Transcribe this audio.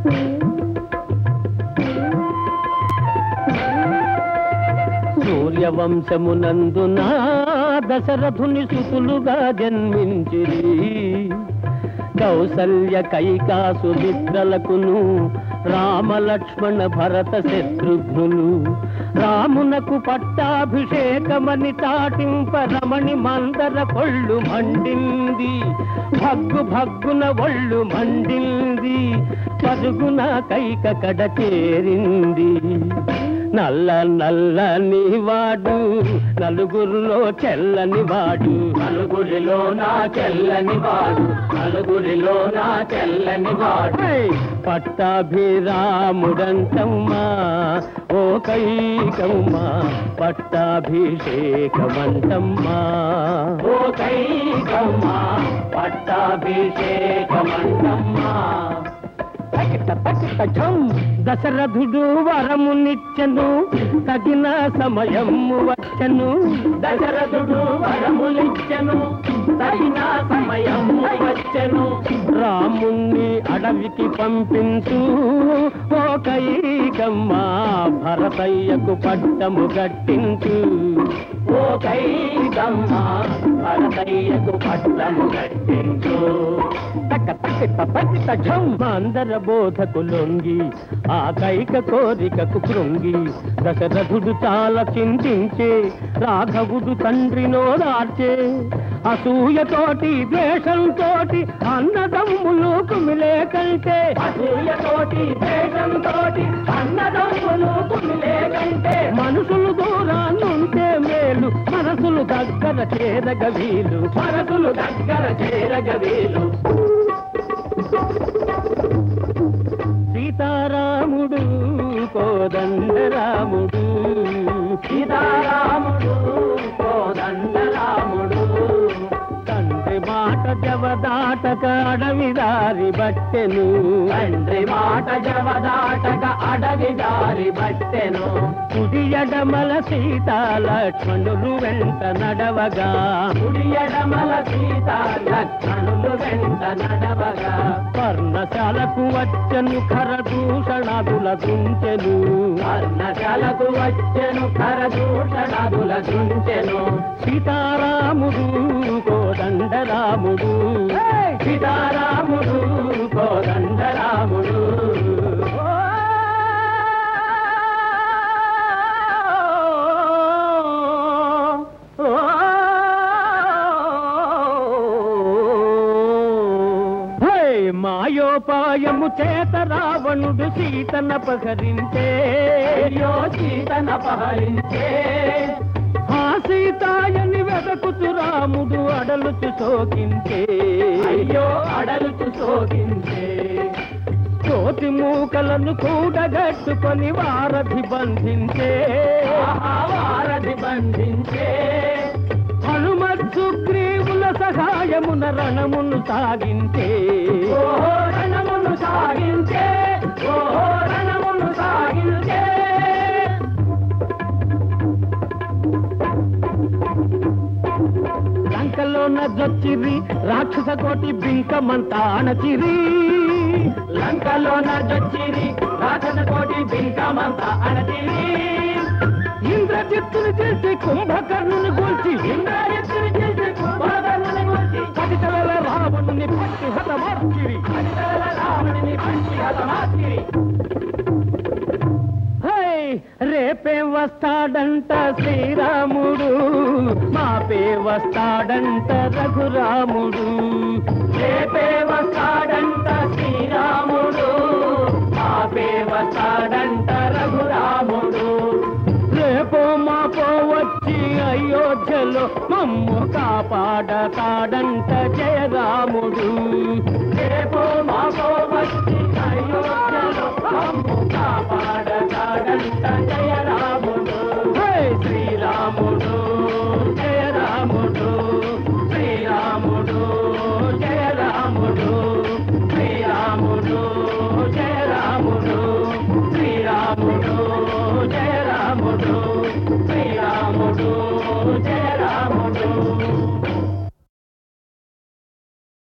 సూర్యవంశమునందున దశరథుని సుతులుగా జన్మించిరి కౌసల్య కైకాసు మిత్రలకును రామ లక్ష్మణ భరత శత్రుఘ్నులు రామునకు పట్టాభిషేకమని తాటింప రమణి మందర కొళ్ళు మండింది భగ్గు భగ్గున ఒళ్ళు మండింది పరుగున కైక కడ చేరింది నల్ల నల్లని వాడు నలుగురిలో చెల్లని వాడు నలుగురిలో నా చెల్లని వాడు నలుగురిలో నా చెల్లని వాడు హై! పట్టాభిరాముడంటమ్మా ఓ కైకమ్మా పట్టాభిషేకమంటమ్మా ఓ కైకమ్మ పట్టాభిషేకమంటమ్మా తకిట తకిట ఝం! దశరథుడు వరమునిచ్చెను తగిన సమయము వచ్చెను దశరథుడు వరములిచ్చెను తగిన సమయం వచ్చెను రాముణ్ణి అడవికి పంపించు ఓ కైకమ్మా భరతయ్యకు పట్టము గట్టించు ఓ కైకమ్మ భరతయ్యకు పట్టము కట్టించు తక్క తక్కిట తక్కిట ఝం! మందర బోధకు లొంగి ఆ కైక కోరికకు కృంగి దశరథుడు చాలా చింతించే రాఘవుడు తండ్రినో దార్చే అసూయతోటి ద్వేషంతోటి అన్నదమ్ములు కుమిలే కంటే అసూయతోటి దేశంతోటి అన్నదమ్ములు కుమిలే కంటే మనుషులు దూరాన్నుంటే మేలు మనసులు దగ్గర చేరగ వీలు మనసులు దగ్గర చేరగవీలు సీతారాముడు కోదండరాముడు సీతారాముడు కోదండరాముడు తండ్రి మాట జవదాటక అడవి దారి బట్టెను తండ్రి మాట జవదాటక అడవి దారి బట్టెను కుడి ఎడమల సీత లక్ష్మణులు వెంట నడవగా కుడి ఎడమల సీత లక్షణులు వెంట నడవగా పర్ణశాలకు వచ్చను ఖరదూషణాదుల దుంచెను కర్ణశాలకు వచ్చెను కరదూషణదుల దుంచెను సీతారాముడు కోదండరాముడు సీతారాముడు కోదండరాముడు హే, మాయోపాయము చేత రావణుడు సీతన పహరించే అయ్యో సీతన పహరించే ఆ సీతాయని వెదకుచు రాముడు అడలుచు సోకించే అయ్యో అడలుచు శోకించే కోటి మూకలను కూడగట్టుకొని వారధి బంధించే ఆహా వారధి బంధించే హనుమత్ సుగ్రీవుల సహాయమున రణమును సాగించే ఓహో రణమును సాగించే ఓహో రణమును సాగించే లంకలోన జొచ్చిరి రాక్షస కోటి బింకమంతా అణచిరి లంకలో నచ్చిరి రాక్షస కోటి బింకమంత అణచిరి ఇంద్రజిత్తుని చేసి కుంభకర్ణుని గూల్చి ఇంద్రజిత్తుని చేసి కుంభకర్ణుని గురించి పదిత వేల రావణుని పట్టి హతమార్చిరి పదివేల రావణుని పంచి హతమార్చిరి హై రేపే వస్తాడంట శ్రీరాముడు మాపే వస్తాడంట రఘురాముడు రేపే వస్తాడంట శ్రీరాముడు ఆపే వస్తాడంట రఘురాముడు రేపో మాపో వచ్చి అయోధ్యలో మమ్ము కాపాడతాడంట జయరాముడు